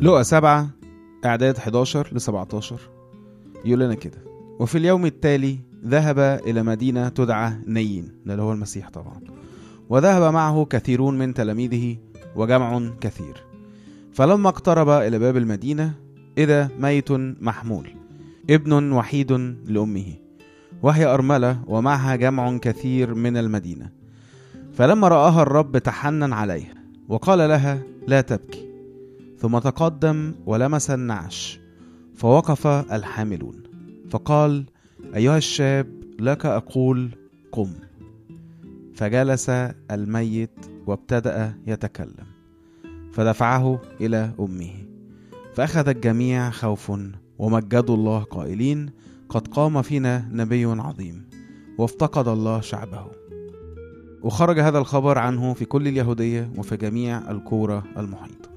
لقى سبعة إعداد 11 ل 17 يقول لنا كده وفي اليوم التالي ذهب إلى مدينة تدعى نين ده اللي هو المسيح طبعا وذهب معه كثيرون من تلاميذه وجمع كثير فلما اقترب إلى باب المدينة إذا ميت محمول ابن وحيد لأمه وهي أرملة ومعها جمع كثير من المدينة فلما رآها الرب تحنن عليها وقال لها لا تبكي ثم تقدم ولمس النعش فوقف الحاملون فقال أيها الشاب لك أقول قم فجلس الميت وابتدأ يتكلم فدفعه إلى أمه فأخذ الجميع خوف ومجدوا الله قائلين قد قام فينا نبي عظيم وافتقد الله شعبه وخرج هذا الخبر عنه في كل اليهودية وفي جميع الكورة المحيطة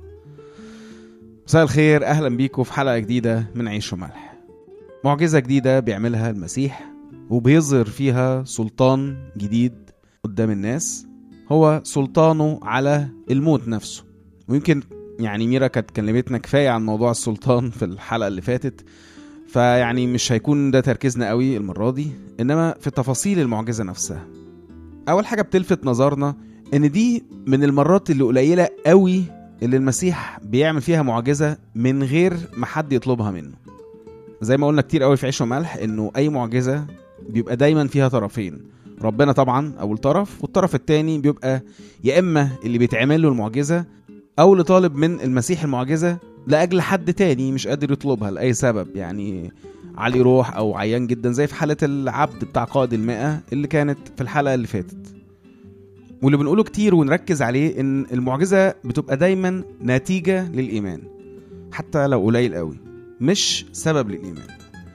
مساء الخير أهلا بيكم في حلقة جديدة من عيش وملح معجزة جديدة بيعملها المسيح وبيظهر فيها سلطان جديد قدام الناس هو سلطانه على الموت نفسه ويمكن يعني ميرا كانت كلمتنا كفاية عن موضوع السلطان في الحلقة اللي فاتت فيعني مش هيكون ده تركيزنا قوي المرة دي إنما في تفاصيل المعجزة نفسها أول حاجة بتلفت نظرنا إن دي من المرات اللي قليلة قوي اللي المسيح بيعمل فيها معجزة من غير ما حد يطلبها منه زي ما قلنا كتير قوي في عيش وملح إنه أي معجزة بيبقى دايما فيها طرفين ربنا طبعا أول طرف والطرف التاني بيبقى يا إما اللي بيتعمل له المعجزة أو اللي طالب من المسيح المعجزة لأجل حد تاني مش قادر يطلبها لأي سبب يعني علي روح أو عيان جدا زي في حالة العبد بتاع قائد المئة اللي كانت في الحلقة اللي فاتت واللي بنقوله كتير ونركز عليه إن المعجزة بتبقى دايما نتيجة للإيمان حتى لو قليل قوي مش سبب للإيمان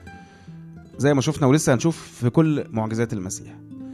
زي ما شفنا ولسه هنشوف في كل معجزات المسيح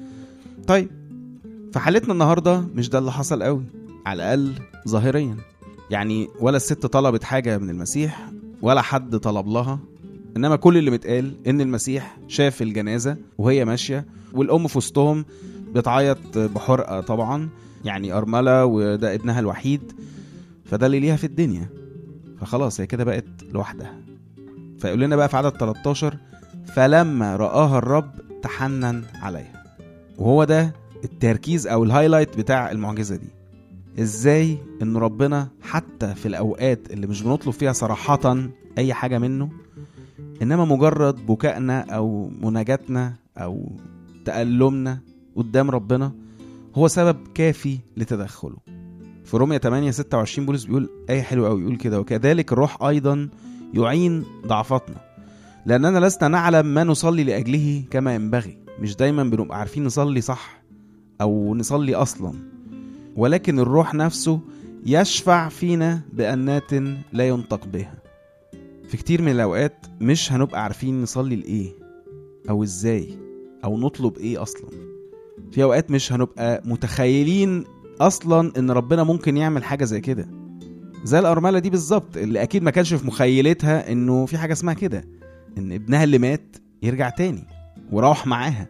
طيب في حالتنا النهاردة مش ده اللي حصل قوي على الأقل ظاهريا يعني ولا الست طلبت حاجة من المسيح ولا حد طلب لها إنما كل اللي متقال إن المسيح شاف الجنازة وهي ماشية والأم في وسطهم بتعيط بحرقة طبعا يعني أرملة وده ابنها الوحيد فده اللي ليها في الدنيا فخلاص هي كده بقت لوحدها فيقول لنا بقى في عدد 13 فلما رآها الرب تحنن عليها وهو ده التركيز او الهايلايت بتاع المعجزه دي ازاي ان ربنا حتى في الاوقات اللي مش بنطلب فيها صراحه اي حاجه منه انما مجرد بكائنا او مناجاتنا او تألمنا قدام ربنا هو سبب كافي لتدخله في رومية 8 26 بولس بيقول آية حلوة أوي يقول كده وكذلك الروح أيضا يعين ضعفاتنا لأننا لسنا نعلم ما نصلي لأجله كما ينبغي مش دايما بنبقى عارفين نصلي صح أو نصلي أصلا ولكن الروح نفسه يشفع فينا بأنات لا ينطق بها في كتير من الأوقات مش هنبقى عارفين نصلي لإيه أو إزاي أو نطلب إيه أصلا في أوقات مش هنبقى متخيلين أصلا إن ربنا ممكن يعمل حاجة زي كده زي الأرملة دي بالظبط اللي أكيد ما كانش في مخيلتها إنه في حاجة اسمها كده إن ابنها اللي مات يرجع تاني وراح معاها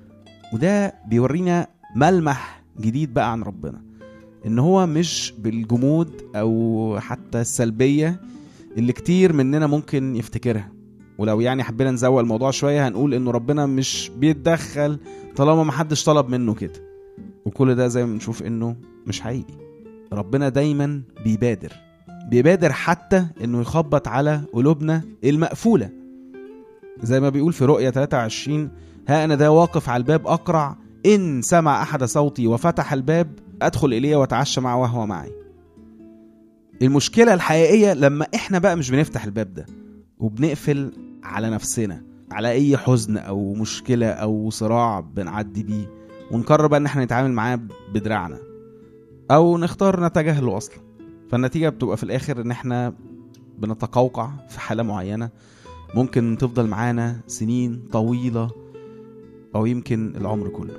وده بيورينا ملمح جديد بقى عن ربنا ان هو مش بالجمود او حتى السلبيه اللي كتير مننا ممكن يفتكرها ولو يعني حبينا نزوق الموضوع شويه هنقول انه ربنا مش بيتدخل طالما محدش طلب منه كده وكل ده زي ما بنشوف انه مش حقيقي ربنا دايما بيبادر بيبادر حتى انه يخبط على قلوبنا المقفوله زي ما بيقول في رؤية 23 ها أنا ذا واقف على الباب أقرع إن سمع أحد صوتي وفتح الباب أدخل إليه وأتعشى معه وهو معي المشكلة الحقيقية لما إحنا بقى مش بنفتح الباب ده وبنقفل على نفسنا على أي حزن أو مشكلة أو صراع بنعدي بيه ونقرر بقى إن إحنا نتعامل معاه بدراعنا أو نختار نتجاهله أصلا فالنتيجة بتبقى في الآخر إن إحنا بنتقوقع في حالة معينة ممكن تفضل معانا سنين طويلة أو يمكن العمر كله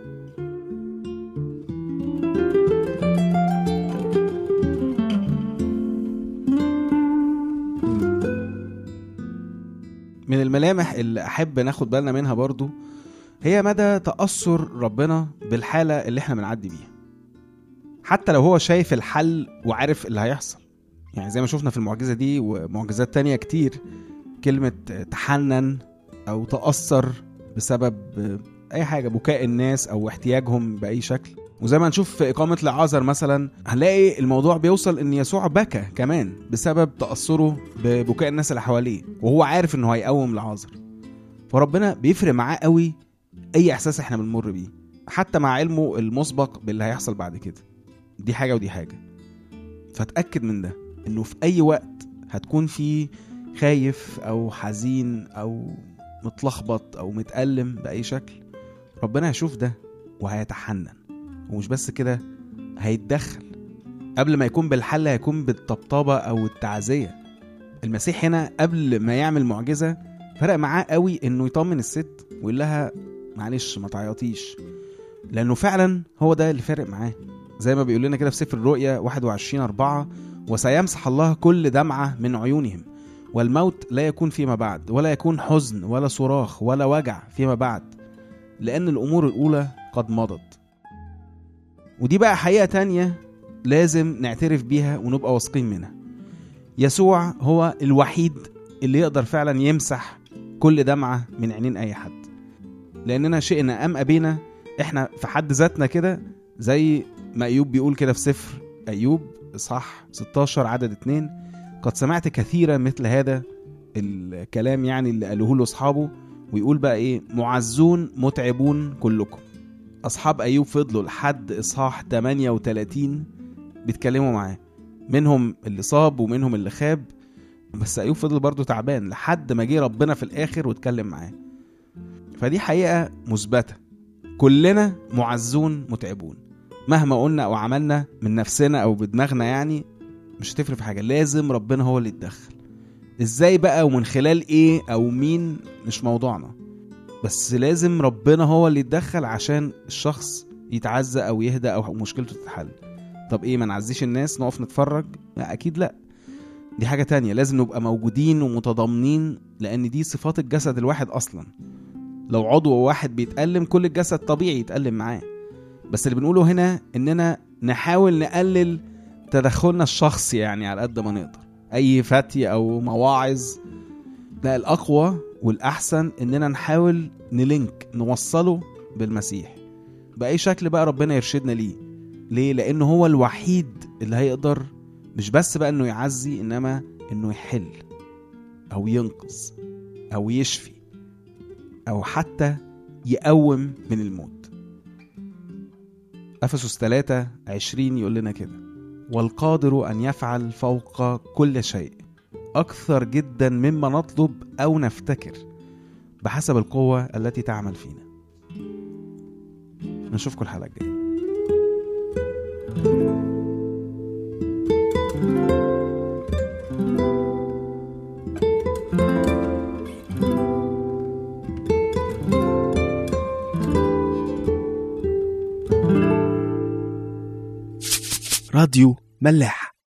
من الملامح اللي أحب ناخد بالنا منها برضو هي مدى تأثر ربنا بالحالة اللي احنا بنعدي بيها حتى لو هو شايف الحل وعارف اللي هيحصل يعني زي ما شفنا في المعجزة دي ومعجزات تانية كتير كلمة تحنن أو تأثر بسبب أي حاجة بكاء الناس أو احتياجهم بأي شكل وزي ما نشوف في إقامة لعازر مثلا هنلاقي الموضوع بيوصل إن يسوع بكى كمان بسبب تأثره ببكاء الناس اللي حواليه وهو عارف إنه هيقوم لعازر فربنا بيفرق معاه قوي أي إحساس إحنا بنمر بيه حتى مع علمه المسبق باللي هيحصل بعد كده دي حاجة ودي حاجة فاتأكد من ده إنه في أي وقت هتكون فيه خايف أو حزين أو متلخبط أو متألم بأي شكل ربنا هيشوف ده وهيتحنن ومش بس كده هيتدخل قبل ما يكون بالحل هيكون بالطبطبة أو التعزية المسيح هنا قبل ما يعمل معجزة فرق معاه قوي إنه يطمن الست ويقول لها معلش ما تعيطيش لأنه فعلا هو ده اللي فارق معاه زي ما بيقول لنا كده في سفر الرؤيا 21 4 وسيمسح الله كل دمعة من عيونهم والموت لا يكون فيما بعد ولا يكون حزن ولا صراخ ولا وجع فيما بعد لأن الأمور الأولى قد مضت ودي بقى حقيقة تانية لازم نعترف بيها ونبقى واثقين منها يسوع هو الوحيد اللي يقدر فعلا يمسح كل دمعة من عينين أي حد لأننا شئنا أم أبينا إحنا في حد ذاتنا كده زي ما أيوب بيقول كده في سفر أيوب إصحاح 16 عدد 2 قد سمعت كثيرا مثل هذا الكلام يعني اللي قالوه له أصحابه ويقول بقى إيه معزون متعبون كلكم أصحاب أيوب فضلوا لحد إصحاح 38 بيتكلموا معاه منهم اللي صاب ومنهم اللي خاب بس أيوب فضل برضه تعبان لحد ما جه ربنا في الآخر واتكلم معاه فدي حقيقة مثبتة كلنا معزون متعبون مهما قلنا أو عملنا من نفسنا أو بدماغنا يعني مش هتفرق في حاجة لازم ربنا هو اللي يتدخل ازاي بقى ومن خلال ايه او مين مش موضوعنا بس لازم ربنا هو اللي يتدخل عشان الشخص يتعزى او يهدى او مشكلته تتحل طب ايه ما نعزيش الناس نقف نتفرج لا اكيد لا دي حاجة تانية لازم نبقى موجودين ومتضامنين لان دي صفات الجسد الواحد اصلا لو عضو واحد بيتألم كل الجسد طبيعي يتألم معاه بس اللي بنقوله هنا اننا نحاول نقلل تدخلنا الشخصي يعني على قد ما نقدر اي فتي او مواعظ لا الاقوى والاحسن اننا نحاول نلينك نوصله بالمسيح باي شكل بقى ربنا يرشدنا ليه ليه لانه هو الوحيد اللي هيقدر مش بس بقى انه يعزي انما انه يحل او ينقذ او يشفي او حتى يقوم من الموت افسس 3 20 يقول لنا كده والقادر ان يفعل فوق كل شيء اكثر جدا مما نطلب او نفتكر بحسب القوه التي تعمل فينا نشوفكم الحلقه الجايه راديو ملاح